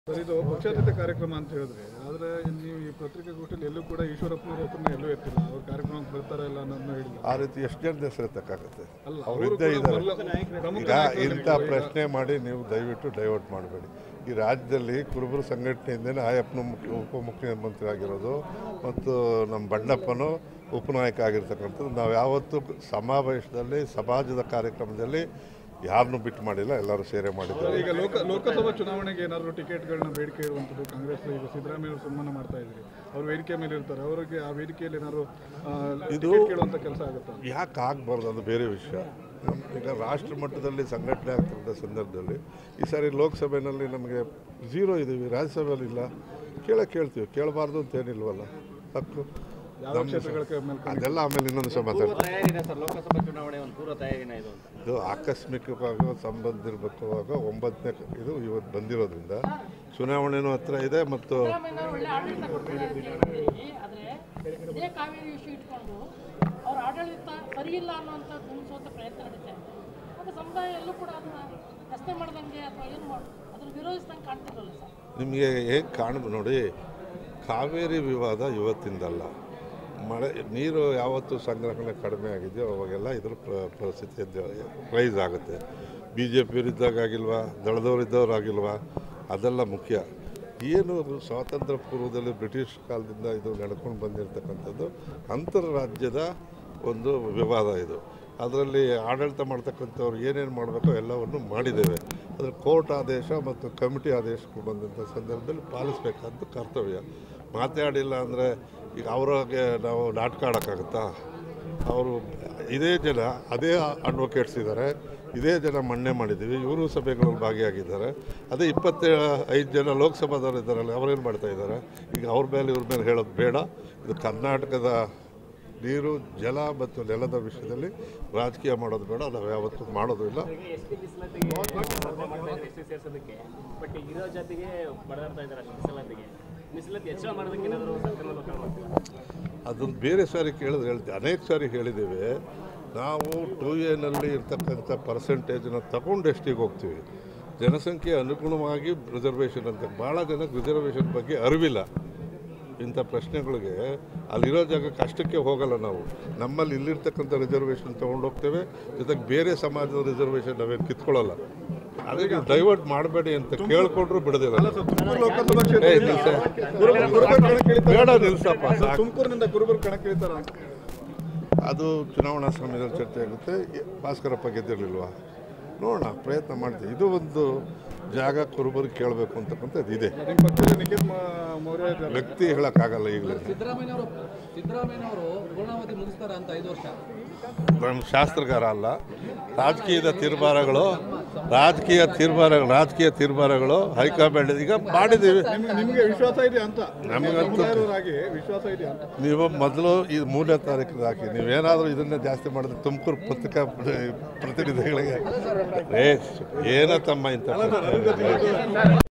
Sir ಇದು ಪಕ್ಷಾತೀತ ಕಾರ್ಯಕ್ರಮ ಅಂತ ಹೇಳಿದ್ರೆ ಆದರೆ ನೀವು ಈ ಪತ್ರಿಕಾಗೋಷ್ಠಿಯಲ್ಲಿ ಎಲ್ಲೂ ಕೂಡ ಈಶ್ವರಪ್ಪನವ್ರ ಹೆಸರನ್ನ ಎಲ್ಲೂ ಎತ್ತಿಲ್ಲ ಅವ್ರ ಕಾರ್ಯಕ್ರಮಕ್ಕೆ ಬರ್ತಾರ ಇಲ್ಲ ಅನ್ನೋದನ್ನ ಹೇಳಿಲ್ಲ ಆ ರೀತಿ ಎಷ್ಟು ಜನ ಹೆಸರು ಎತ್ತಕ್ಕಾಗತ್ತೆ ಅಲ್ಲ ಅವ್ರು ಅವರು ಇದ್ದೇ ಕೂಡ ಇದ್ದಾರೆ ಮೊದಲ ಪ್ರಮುಖ ಈಗ ನಾಯಕರಲ್ಲಿ ಇಂಥ ಇದ್ದಾರೆ. ಪ್ರಶ್ನೆ ಮಾಡಿ ನೀವು ದಯವಿಟ್ಟು ಡೈವರ್ಟ್ ಮಾಡಬೇಡಿ ಈ ರಾಜ್ಯದಲ್ಲಿ ಕುರುಬರು ಸಂಘಟನೆಯಿಂದಲೇ ಆಯಪ್ಪನ ಮುಖ್ಯ ಉಪಮುಖ್ಯಮಂತ್ರಿ ಆಗಿರೋದು ಮತ್ತು ನಮ್ಮ ಬಣ್ಣಪ್ಪನು ಉಪನಾಯಕ ಆಗಿರ್ತಕ್ಕಂಥದ್ದು ನಾವು ಯಾವತ್ತೂ ಸಮಾವೇಶದಲ್ಲಿ ಸಮಾಜದ ಕಾರ್ಯಕ್ರಮದಲ್ಲಿ ಯಾರನ್ನೂ ಬಿಟ್ಟು ಮಾಡಿಲ್ಲ ಎಲ್ಲರೂ ಸೇರೆ ಮಾಡಿದ್ದಾರೆ ಈಗ ಲೋಕ ಲೋಕಸಭಾ ಚುನಾವಣೆಗೆ ಏನಾದರೂ ಟಿಕೆಟ್ಗಳನ್ನ ಬೇಡಿಕೆ ಇರುವಂಥದ್ದು ಕಾಂಗ್ರೆಸ್ ಈಗ ಸಿದ್ದರಾಮಯ್ಯ ಅವರು ಸನ್ಮಾನ ಮಾಡ್ತಾ ಇದ್ದೀರಿ ಅವ್ರು ವೇದಿಕೆ ಮೇಲೆ ಇರ್ತಾರೆ ಅವರಿಗೆ ಆ ವೇದಿಕೆಯಲ್ಲಿ ಏನಾದ್ರು ಇದು- ಟಿಕೆಟ್ ಕೇಳುವಂಥ ಕೆಲಸ ಆಗುತ್ತೆ ಯಾಕೆ ಆಗಬಾರ್ದು ಅದು ಬೇರೆ ವಿಷಯ ನಮ್- ಈಗ ರಾಷ್ಟ್ರ ಮಟ್ಟದಲ್ಲಿ ಸಂಘಟನೆ ಆಗ್ತಿರೋ ಸಂದರ್ಭದಲ್ಲಿ ಈ ಸಾರಿ ಲೋಕಸಭೆಯಲ್ಲಿ ನಮಗೆ ಝೀರೋ ಇದ್ದೀವಿ ರಾಜ್ಯಸಭೆಯಲ್ಲಿ ಇಲ್ಲ ಕೇಳಕ್ಕೆ ಕೇಳ್ತೀವಿ ಕೇಳಬಾರ್ದು ಅಂತ ಏನಿಲ್ವಲ್ಲ ಹಕ್ಕು ಯಾವ ಕ್ಷೇತ್ರಗಳ ಮೇಲೆ ಅದೆಲ್ಲ ಆಮೇಲೆ ಇನ್ನೊಂದು ಸಹ ಪೂರ್ವ ಮಾತಾಡ್ತೀವಿ ತಯಾರಿನ ಸರ್ ಲೋಕಸಭಾ ಚುನಾವಣೆ ಒಂದು ಪೂರ್ವ ತಯಾರಿನ ಇದು ಅಂತ ಇದು ಆಕಸ್ಮಿಕವಾಗಿ ಸಂಬಂಧಿರಬೇಕಾಗ ಒಂಬತ್ತನೇ ಇದು ಇವತ್ತು ಬಂದಿರೋದ್ರಿಂದ ಚುನಾವಣೆನೂ ಹತ್ರ ಇದೆ ಮತ್ತು ಸಿದ್ದರಾಮಯ್ಯನವರು ಒಳ್ಳೆ ಆಡಳಿತ ಕೊಡ್ತಾರೆ ಅಂತ ಹೇಳಿದ್ರಿ ಆದರೆ ಇದೇ ಕಾವೇರಿ ವಿಷಯ ಇಟ್ಕೊಂಡು ಅವ್ರ ಆಡಳಿತ ಸರಿಯಿಲ್ಲ ಅನ್ನುವಂಥ ಬಿಂಬಿಸುವಂಥ ಪ್ರಯತ್ನ ನಡೀತಾ ಇದೆ ಮತ್ತು ಸಮುದಾಯ ಎಲ್ಲೂ ಕೂಡ ಅದನ್ನ ಪ್ರಶ್ನೆ ಮಾಡ್ದಂಗೆ ಅಥವಾ ಏನು ಮಾಡಿ ಅದನ್ನು ವಿರೋಧಿಸ್ದಂಗೆ ಕಾಣ್ತಿರಲ್ಲ ಸರ್ ನಿಮಗೆ ಹೇಗೆ ಕಾಣ ನೋಡಿ ಕಾವೇರಿ ವಿವಾದ ಇವತ್ತಿಂದಲ್ಲ ಮಳೆ ನೀರು ಯಾವತ್ತು ಸಂಗ್ರಹಣೆ ಕಡಿಮೆ ಆಗಿದೆಯೋ ಅವಾಗೆಲ್ಲ ಇದ್ರ ಪ್ರ- ಪರಿಸ್ಥಿತಿ ರೈಸ್ ಆಗುತ್ತೆ ಬಿ ಜೆ ಪಿಯವರಿದ್ದಾಗ ಆಗಿಲ್ವಾ ದಳದವರಿದ್ದವ್ರು ಆಗಿಲ್ವಾ ಅದೆಲ್ಲ ಮುಖ್ಯ ಏನು ಸ್ವಾತಂತ್ರ್ಯ ಪೂರ್ವದಲ್ಲಿ ಬ್ರಿಟಿಷ್ ಕಾಲದಿಂದ ಇದು ನಡ್ಕೊಂಡು ಬಂದಿರತಕ್ಕಂಥದ್ದು ಅಂತರ್ರಾಜ್ಯದ ಒಂದು ವಿವಾದ ಇದು ಅದರಲ್ಲಿ ಆಡಳಿತ ಮಾಡ್ತಕ್ಕಂಥವ್ರು ಏನೇನು ಮಾಡಬೇಕೋ ಎಲ್ಲವನ್ನು ಮಾಡಿದ್ದೇವೆ ಅದರ ಕೋರ್ಟ್ ಆದೇಶ ಮತ್ತು ಕಮಿಟಿ ಆದೇಶಗಳು ಬಂದಂಥ ಸಂದರ್ಭದಲ್ಲಿ ಪಾಲಿಸಬೇಕಾದ ಕರ್ತವ್ಯ ಮಾತಾಡಿಲ್ಲ ಅಂದರೆ ಈಗ ಅವ್ರಿಗೆ ನಾವು ನಾಟಕ ಆಡೋಕ್ಕಾಗುತ್ತಾ ಅವರು ಇದೇ ಜನ ಅದೇ ಅಡ್ವೊಕೇಟ್ಸ್ ಇದ್ದಾರೆ ಇದೇ ಜನ ಮಣ್ಣೆ ಮಾಡಿದ್ದೀವಿ ಇವರು ಸಭೆಗಳಲ್ಲಿ ಭಾಗಿಯಾಗಿದ್ದಾರೆ ಅದೇ ಇಪ್ಪತ್ತೇ ಐದು ಜನ ಲೋಕಸಭಾದವ್ರು ಇದ್ದಾರಲ್ಲ ಅವ್ರೇನು ಮಾಡ್ತಾ ಇದ್ದಾರೆ ಈಗ ಅವ್ರ ಮೇಲೆ ಇವ್ರ ಮೇಲೆ ಹೇಳೋದು ಬೇಡ ಇದು ಕರ್ನಾಟಕದ ನೀರು ಜಲ ಮತ್ತು ನೆಲದ ವಿಷಯದಲ್ಲಿ ರಾಜಕೀಯ ಮಾಡೋದು ಬೇಡ ನಾವು ಯಾವತ್ತೂ ಮಾಡೋದು ಇಲ್ಲ ಎಸ್ ಟಿ ಮೀಸಲಾತಿಗೆ ಎಸ್ ಟಿ ಸೇರಿಸೋದಕ್ಕೆ ಬಟ್ ಇರೋ ಜಾತಿಗೆ ಬಡದಾಡ್ತಾ ಇದ್ದಾರೆ ಅಷ್ಟು ಮೀಸಲಾತಿಗೆ ಮೀಸಲಾತಿ ಹೆಚ್ಚಳ ಮಾಡೋದಕ್ಕೆ ಏನಾದರೂ ಸರ್ಕಾರ ಲೋಕ ಮಾಡ್ತೀವಿ ಅದನ್ನು ಬೇರೆ ಸಾರಿ ಕೇಳಿದ್ರೆ ಹೇಳ್ತೀವಿ ಅನೇಕ ಸಾರಿ ಹೇಳಿದ್ದೇವೆ ನಾವು ಟು ಎನಲ್ಲಿ ಇರ್ತಕ್ಕಂಥ ಪರ್ಸೆಂಟೇಜನ್ನ ತಗೊಂಡು ಎಷ್ಟಿಗೆ ಹೋಗ್ತೀವಿ ಜನಸಂಖ್ಯೆ ಅನುಗುಣವಾಗಿ ರಿಸರ್ವೇಷನ್ ಅಂತ ಭಾಳ ಜನಕ್ಕೆ ರಿಸರ್ವೇಷನ್ ಬಗ್ಗೆ ಅರಿವಿಲ್ಲ ಇಂಥ ಪ್ರಶ್ನೆಗಳಿಗೆ ಅಲ್ಲಿರೋ ಜಾಗಕ್ಕೆ ಅಷ್ಟಕ್ಕೆ ಹೋಗಲ್ಲ ನಾವು ನಮ್ಮಲ್ಲಿ ಇಲ್ಲಿರ್ತಕ್ಕಂಥ ರಿಸರ್ವೇಷನ್ ತೊಗೊಂಡು ಹೋಗ್ತೇವೆ ಜೊತೆಗೆ ಬೇರೆ ಸಮಾಜದ ರಿಸರ್ವೇಷನ್ ನಾವೇನು ಕಿತ್ಕೊಳ್ಳಲ್ಲ ಅದಕ್ಕೆ ಡೈವರ್ಟ್ ಮಾಡಬೇಡಿ ಅಂತ ಕೇಳ್ಕೊಂಡ್ರು ಬಿಡೋದಿಲ್ಲ ತುಮಕೂರು ಲೋಕಸಭಾ ಏ, ಕ್ಷೇತ್ರದಿಂದ ನಿಲ್ಸೆ. ಕುರುಬ- ಕುರುಬರು ಕಣಕ್ಕಿಳಿತಾರೆ. ಬೇಡ ನಿಲ್ಸಪ್ಪ ಸಾಕು. ತುಮಕೂರಿನಿಂದ ಕುರುಬರು ಕಣಕ್ಕಿಳಿತಾರ ಅದು ಚುನಾವಣಾ ಸಮಯದಲ್ಲಿ ಚರ್ಚೆ ಆಗುತ್ತೆ ಎ- ಭಾಸ್ಕರಪ್ಪ ಗೆದ್ದಿರಲಿಲ್ವಾ ನೋಡೋಣ ಪ್ರಯತ್ನ ಮಾಡ್ತೀವಿ ಇದು ಒಂದು ಜಾಗ ಕುರುಬರಿಗೆ ಕೇಳಬೇಕು ಅಂತಕ್ಕಂಥದ್ದು ಇದೆ ನಿಮ್ಮ ಪಕ್ಷದ ನಿಖಿಲ್ ಮ- ಮೌರ್ಯ ಇದ್ದಾರೆ. ವ್ಯಕ್ತಿ ಹೇಳೋಕ್ಕಾಗಲ್ಲ ಈಗಲೇ ಸಿದ್ದರಾಮಯ್ಯನವರು ಸಿದ್ದರಾಮಯ್ಯನವರು ಪೂರ್ಣಾವಧಿ ಮುಗಿಸ್ತಾರೆ ಅಂತ ಐದು ವರ್ಷ ನಾನು ಶಾಸ್ತ್ರಗಾರ ಅಲ್ಲ ರಾಜಕೀಯದ ತೀರ್ಮಾನಗಳು ರಾಜಕೀಯ ತೀರ್ಮಾನಗಳು ರಾಜಕೀಯ ತೀರ್ಮಾನಗಳು ಹೈಕಮಾಂಡ್ ಈಗ ಮಾಡಿದ್ದೀವಿ ನಿಮ್ಗೆ ನಿಮಗೆ ವಿಶ್ವಾಸ ಇದೆಯಾ ಅಂತ ನಮಗಂತೂ- ಸಮುದಾಯದವರಾಗಿ ವಿಶ್ವಾಸ ಇದೆಯಾ ಅಂತ ನೀವು ಮೊದಲು ಈ ಮೂರನೇ ತಾರೀಕಿಗೆ ಹಾಕಿ ನೀವೇನಾದರೂ ಇದನ್ನೇ ಜಾಸ್ತಿ ಮಾಡಿದ್ರೆ ತುಮಕೂರು ಪತ್ರಿಕಾ ಪ್ರತಿನಿಧಿಗಳಿಗೆ ಏ ಏನತ್ತಮ್ಮ ಇಂಥ ಪ್ರಶ್ನೆ?